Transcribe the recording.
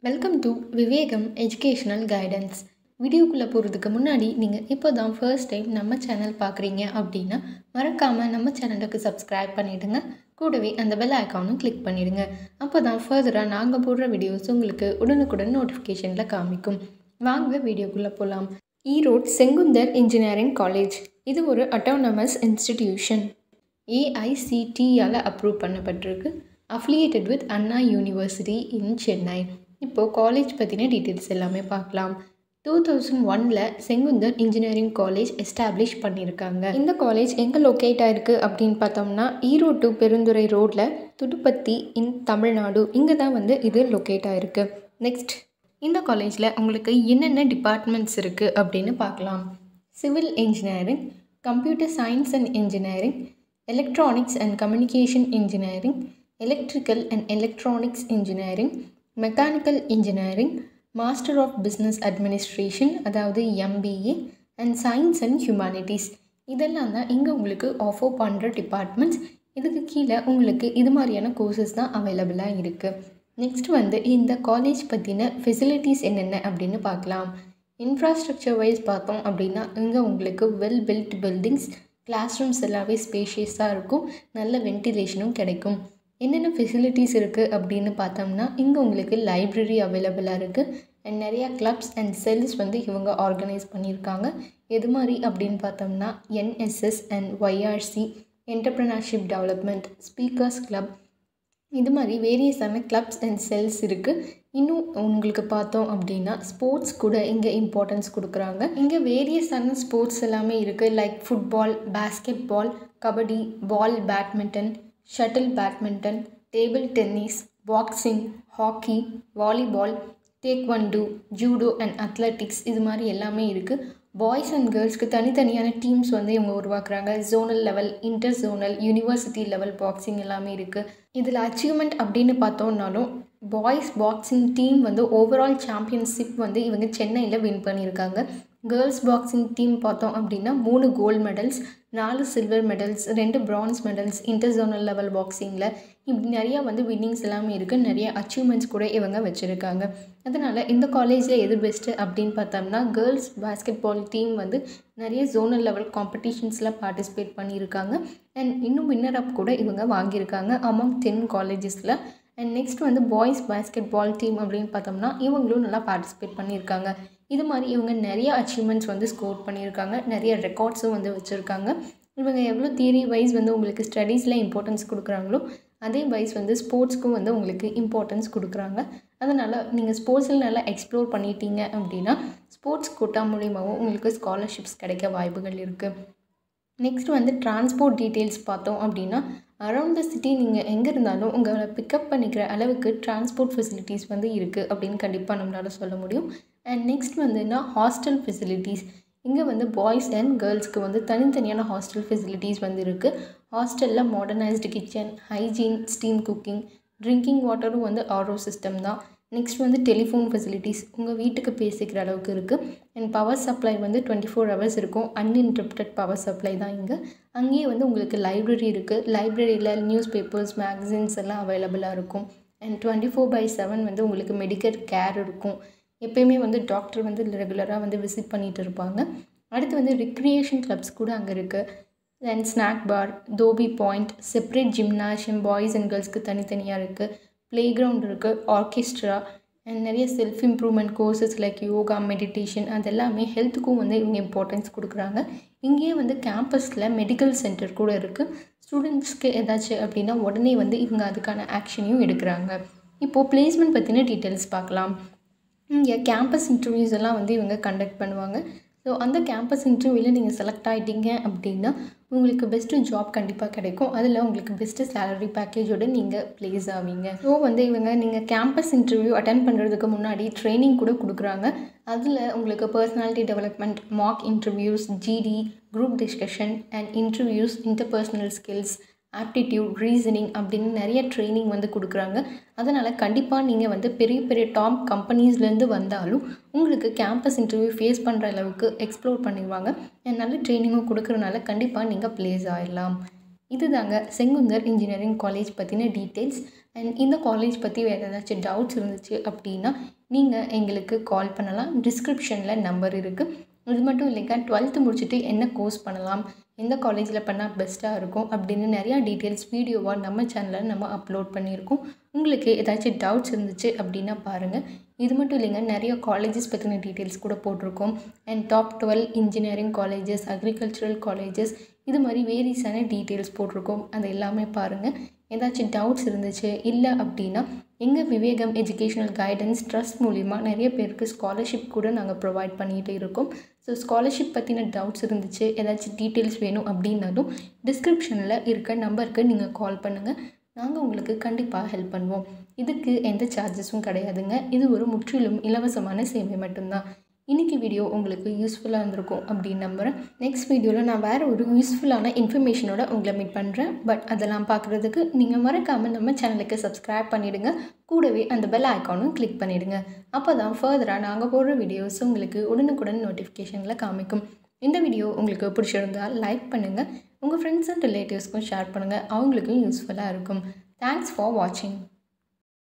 welcome to Vivegam educational guidance வீடியோக்குள்ளே போகிறதுக்கு முன்னாடி நீங்கள் இப்போ தான் ஃபர்ஸ்ட் டைம் நம்ம சேனல் பார்க்குறீங்க அப்படின்னா மறக்காமல் நம்ம சேனலுக்கு சப்ஸ்கிரைப் பண்ணிவிடுங்க கூடவே அந்த பெல் ஐக்கானும் கிளிக் பண்ணிவிடுங்க அப்போ தான் ஃபர்தராக நாங்கள் போடுற வீடியோஸ் உங்களுக்கு உடனுக்குடன் நோட்டிஃபிகேஷனில் காமிக்கும் வாங்க வீடியோக்குள்ளே போகலாம் ஈரோட் செங்குந்தர் இன்ஜினியரிங் காலேஜ் இது ஒரு அட்டானமஸ் இன்ஸ்டிடியூஷன் ஏஐசிடியால் அப்ரூவ் பண்ணப்பட்டிருக்கு affiliated with Anna university in Chennai இப்போது காலேஜ் பற்றின டீட்டெயில்ஸ் எல்லாமே பார்க்கலாம் டூ தௌசண்ட் ஒனில் செங்குந்தர் இன்ஜினியரிங் காலேஜ் எஸ்டாப்ளிஷ் பண்ணியிருக்காங்க இந்த காலேஜ் எங்கே லொக்கேட் ஆயிருக்கு அப்படின்னு பார்த்தோம்னா ஈரோடு to பெருந்துறை ரோட்டில் துடுப்பத்தி இன் தமிழ்நாடு இங்கே தான் வந்து இது லொக்கேட் ஆயிருக்கு நெக்ஸ்ட் இந்த காலேஜில் உங்களுக்கு என்னென்ன டிபார்ட்மெண்ட்ஸ் இருக்குது அப்படின்னு பார்க்கலாம் civil engineering computer science and engineering electronics and communication engineering electrical and electronics engineering mechanical engineering master of business administration அதாவது MBA and science and humanities இதெல்லாம் தான் இங்கே உங்களுக்கு ஆஃபர் பண்ணுற டிபார்ட்மெண்ட்ஸ் இதுக்கு கீழே உங்களுக்கு இது மாதிரியான கோர்சஸ் தான் அவைலபிளாக இருக்குது நெக்ஸ்ட் வந்து இந்த காலேஜ் பற்றின ஃபெசிலிட்டிஸ் என்னென்ன அப்படின்னு பார்க்கலாம் இன்ஃப்ராஸ்ட்ரக்சர் வைஸ் பார்த்தோம் அப்படின்னா இங்கே உங்களுக்கு well built buildings classrooms எல்லாமே ஸ்பேஷியஸாக இருக்கும் நல்ல வென்டிலேஷனும் கிடைக்கும் என்னென்ன ஃபெசிலிட்டிஸ் இருக்குது அப்படின்னு பார்த்தோம்னா இங்கே உங்களுக்கு லைப்ரரி அவைலபிளாக இருக்குது அண்ட் நிறையா கிளப்ஸ் அண்ட் செல்ஸ் வந்து இவங்க ஆர்கனைஸ் பண்ணியிருக்காங்க எது மாதிரி அப்படின்னு பார்த்தோம்னா NSS and YRC entrepreneurship development speakers club இது மாதிரி வேரியஸான கிளப்ஸ் அண்ட் செல்ஸ் இருக்குது இன்னும் உங்களுக்கு பார்த்தோம் அப்படின்னா ஸ்போர்ட்ஸ் கூட இங்கே இம்பார்ட்டன்ஸ் கொடுக்குறாங்க இங்கே வேரியஸான ஸ்போர்ட்ஸ் எல்லாமே இருக்குது like football basketball kabaddi ball badminton shuttle badminton table tennis boxing hockey volleyball taekwondo judo and athletics இது மாதிரி எல்லாமே இருக்குது பாய்ஸ் அண்ட் கேர்ள்ஸ்க்கு தனித்தனியான டீம்ஸ் வந்து இவங்க உருவாக்குறாங்க zonal level inter zonal university level boxing எல்லாமே இருக்குது இதில் அச்சீவ்மெண்ட் அப்படின்னு பார்த்தோம்னாலும் பாய்ஸ் பாக்ஸிங் டீம் வந்து ஓவரால் சாம்பியன்ஷிப் வந்து இவங்க சென்னையில் வின் பண்ணியிருக்காங்க கேர்ள்ஸ் பாக்ஸிங் டீம் பார்த்தோம் அப்படின்னா மூணு கோல்டு மெடல்ஸ் நாலு சில்வர் மெடல்ஸ் ரெண்டு bronze medals inter zonal level பாக்ஸிங்கில் இப்படி நிறையா வந்து வின்னிங்ஸ் எல்லாமே இருக்குது நிறைய அச்சீவ்மெண்ட்ஸ் கூட இவங்க வச்சுருக்காங்க அதனால் இந்த காலேஜில் எது பெஸ்ட்டு அப்படின்னு பார்த்தோம்னா கேர்ள்ஸ் பேஸ்கெட் பால் டீம் வந்து நிறைய ஜோனல் லெவல் காம்படிஷன்ஸில் பார்ட்டிசிபேட் பண்ணியிருக்காங்க அண்ட் இன்னும் வின்னர் அப் கூட இவங்க வாங்கியிருக்காங்க அமௌங் டென் காலேஜஸில் அண்ட் நெக்ஸ்ட் வந்து பாய்ஸ் பேஸ்கெட் பால் டீம் அப்படின்னு பார்த்தோம்னா இவங்களும் நல்லா பார்ட்டிசிபேட் பண்ணியிருக்காங்க இது மாதிரி இவங்க நிறைய அச்சீவ்மெண்ட்ஸ் வந்து ஸ்கோர் பண்ணியிருக்காங்க நிறைய ரெக்கார்ட்ஸும் வந்து வச்சுருக்காங்க இவங்க எவ்வளோ தியரி வைஸ் வந்து உங்களுக்கு ஸ்டடீஸில் இம்பார்ட்டன்ஸ் கொடுக்குறாங்களோ அதே வைஸ் வந்து ஸ்போர்ட்ஸ்க்கும் வந்து உங்களுக்கு இம்பார்ட்டன்ஸ் கொடுக்குறாங்க அதனால் நீங்கள் ஸ்போர்ட்ஸில் நல்லா எக்ஸ்ப்ளோர் பண்ணிட்டீங்க அப்படின்னா ஸ்போர்ட்ஸ் கோட்டா மூலியமாகவும் உங்களுக்கு ஸ்காலர்ஷிப்ஸ் கிடைக்க வாய்ப்புகள் இருக்குது நெக்ஸ்ட் வந்து டிரான்ஸ்போர்ட் டீட்டெயில்ஸ் பார்த்தோம் அப்படின்னா அரவுண்ட் த சிட்டி நீங்கள் எங்கே இருந்தாலும் உங்களை பிக்கப் பண்ணிக்கிற அளவுக்கு டிரான்ஸ்போர்ட் ஃபெசிலிட்டிஸ் வந்து இருக்குது அப்படின்னு கண்டிப்பாக நம்மளால் சொல்ல முடியும் அண்ட் நெக்ஸ்ட் வந்துன்னா ஹாஸ்டல் ஃபெசிலிட்டிஸ் இங்கே வந்து பாய்ஸ் அண்ட் கேர்ள்ஸ்க்கு வந்து தனித்தனியான ஹாஸ்டல் ஃபெசிலிட்டிஸ் வந்து இருக்குது ஹாஸ்டலில் modernised kitchen hygiene steam cooking drinking வாட்டரும் வந்து ஆர்ஓ சிஸ்டம் தான் நெக்ஸ்ட் வந்து டெலிஃபோன் ஃபெசிலிட்டிஸ் உங்கள் வீட்டுக்கு பேசிக்கிற அளவுக்கு இருக்குது அண்ட் பவர் சப்ளை வந்து டுவெண்ட்டி ஃபோர் ஹவர்ஸ் இருக்கும் அன்இன்டரப்டட் பவர் சப்ளை தான் இங்கே அங்கேயே வந்து உங்களுக்கு லைப்ரரி இருக்குது லைப்ரரியில் நியூஸ் பேப்பர்ஸ் மேகசின்ஸ் எல்லாம் அவைலபிளாக இருக்கும் and twenty four by seven வந்து உங்களுக்கு மெடிக்கல் கேர் இருக்கும் எப்பயுமே வந்து டாக்டர் வந்து ரெகுலராக வந்து விசிட் பண்ணிகிட்டு இருப்பாங்க அடுத்து வந்து ரிக்ரியேஷன் கிளப்ஸ் கூட அங்கே இருக்குது and snack bar dhobi point separate gymnasium boys and கேர்ள்ஸ்க்கு தனித்தனியாக இருக்குது ப்ளே கிரவுண்ட் இருக்குது ஆர்கெஸ்ட்ரா அண்ட் நிறைய self improvement courses like yoga meditation அது எல்லாமே ஹெல்த்துக்கும் வந்து இவங்க இம்பார்ட்டன்ஸ் கொடுக்குறாங்க இங்கேயே வந்து கேம்பஸில் மெடிக்கல் சென்டர் கூட இருக்குது ஸ்டூடெண்ட்ஸ்க்கு ஏதாச்சும் அப்படின்னா உடனே வந்து இவங்க அதுக்கான ஆக்ஷனையும் எடுக்கிறாங்க இப்போது பிளேஸ்மெண்ட் பற்றின டீட்டெயில்ஸ் பார்க்கலாம் இங்கே கேம்பஸ் இன்டர்வியூஸ் எல்லாம் வந்து இவங்க கண்டக்ட் பண்ணுவாங்க ஸோ அந்த கேம்பஸ் இன்டர்வியூவில் நீங்கள் செலக்ட் ஆகிட்டீங்க அப்படின்னா உங்களுக்கு பெஸ்ட்டு ஜாப் கண்டிப்பாக கிடைக்கும் அதில் உங்களுக்கு பெஸ்ட்டு சேலரி பேக்கேஜோடு நீங்கள் ப்ளேஸ் ஆவீங்க ஸோ வந்து இவங்க நீங்கள் கேம்பஸ் இன்டர்வியூ அட்டன் பண்ணுறதுக்கு முன்னாடி ட்ரைனிங் கூட கொடுக்குறாங்க அதில் உங்களுக்கு personality development mock interviews GD group discussion and interviews interpersonal skills aptitude reasoning அப்படின்னு நிறைய ட்ரைனிங் வந்து கொடுக்குறாங்க அதனால் கண்டிப்பாக நீங்கள் வந்து பெரிய பெரிய டாப் கம்பெனிஸ்லேருந்து வந்தாலும் உங்களுக்கு கேம்பஸ் இன்டர்வியூ ஃபேஸ் பண்ணுற அளவுக்கு எக்ஸ்ப்ளோர் பண்ணிடுவாங்க நல்ல ட்ரைனிங்கும் கொடுக்குறனால கண்டிப்பாக நீங்கள் ப்ளேஸ் ஆகிடலாம் இதுதாங்க செங்குந்தர் இன்ஜினியரிங் காலேஜ் பற்றின டீட்டெயில்ஸ் அண்ட் இந்த காலேஜ் பற்றி வேறு ஏதாச்சும் டவுட்ஸ் இருந்துச்சு அப்படின்னா நீங்கள் எங்களுக்கு கால் பண்ணலாம் டிஸ்கிரிப்ஷனில் நம்பர் இருக்குது இது மட்டும் இல்லைங்க டுவெல்த்து முடிச்சுட்டு என்ன கோர்ஸ் பண்ணலாம் எந்த காலேஜில் பண்ணால் பெஸ்ட்டாக இருக்கும் அப்படின்னு நிறையா டீட்டெயில்ஸ் வீடியோவாக நம்ம சேனலில் நம்ம அப்லோட் பண்ணியிருக்கோம் உங்களுக்கு ஏதாச்சும் டவுட்ஸ் இருந்துச்சு அப்படின்னா பாருங்கள் இது மட்டும் இல்லைங்க நிறைய காலேஜஸ் பற்றின டீட்டெயில்ஸ் கூட போட்டிருக்கோம் and top twelve engineering colleges agricultural colleges இது மாதிரி வேரியஸான டீட்டெயில்ஸ் போட்டிருக்கோம் அது எல்லாமே பாருங்கள் ஏதாச்சும் டவுட்ஸ் இருந்துச்சு இல்லை அப்படின்னா எங்கள் விவேகம் எஜுகேஷ்னல் கைடன்ஸ் ட்ரஸ்ட் மூலிமா நிறைய பேருக்கு ஸ்காலர்ஷிப் கூட நாங்கள் ப்ரொவைட் பண்ணிகிட்டு இருக்கோம் ஸோ ஸ்காலர்ஷிப் பற்றின டவுட்ஸ் இருந்துச்சு ஏதாச்சும் டீட்டெயில்ஸ் வேணும் அப்படின்னாலும் டிஸ்கிரிப்ஷனில் இருக்க நம்பருக்கு நீங்கள் கால் பண்ணுங்கள் நாங்கள் உங்களுக்கு கண்டிப்பாக ஹெல்ப் பண்ணுவோம் இதுக்கு எந்த சார்ஜஸும் கிடையாதுங்க இது ஒரு முற்றிலும் இலவசமான சேவை மட்டும்தான் இன்றைக்கி வீடியோ உங்களுக்கு யூஸ்ஃபுல்லாக இருந்திருக்கும் அப்படின்னு நம்புகிறேன் நெக்ஸ்ட் வீடியோவில் நான் வேறு ஒரு யூஸ்ஃபுல்லான இன்ஃபர்மேஷனோட உங்களை மீட் பண்ணுறேன் பட் அதெல்லாம் பார்க்குறதுக்கு நீங்கள் மறக்காமல் நம்ம சேனலுக்கு சப்ஸ்கிரைப் பண்ணிவிடுங்க கூடவே அந்த பெல் ஐக்கானும் கிளிக் பண்ணிவிடுங்க அப்போ தான் ஃபர்தராக நாங்கள் போடுற வீடியோஸ் உங்களுக்கு உடனுக்குடன் நோட்டிஃபிகேஷனில் காமிக்கும் இந்த வீடியோ உங்களுக்கு பிடிச்சிருந்தால் லைக் பண்ணுங்கள் உங்கள் ஃப்ரெண்ட்ஸ் அண்ட் ரிலேட்டிவ்ஸ்க்கும் ஷேர் பண்ணுங்கள் அவங்களுக்கும் யூஸ்ஃபுல்லாக இருக்கும் தேங்க்ஸ் ஃபார் வாட்சிங்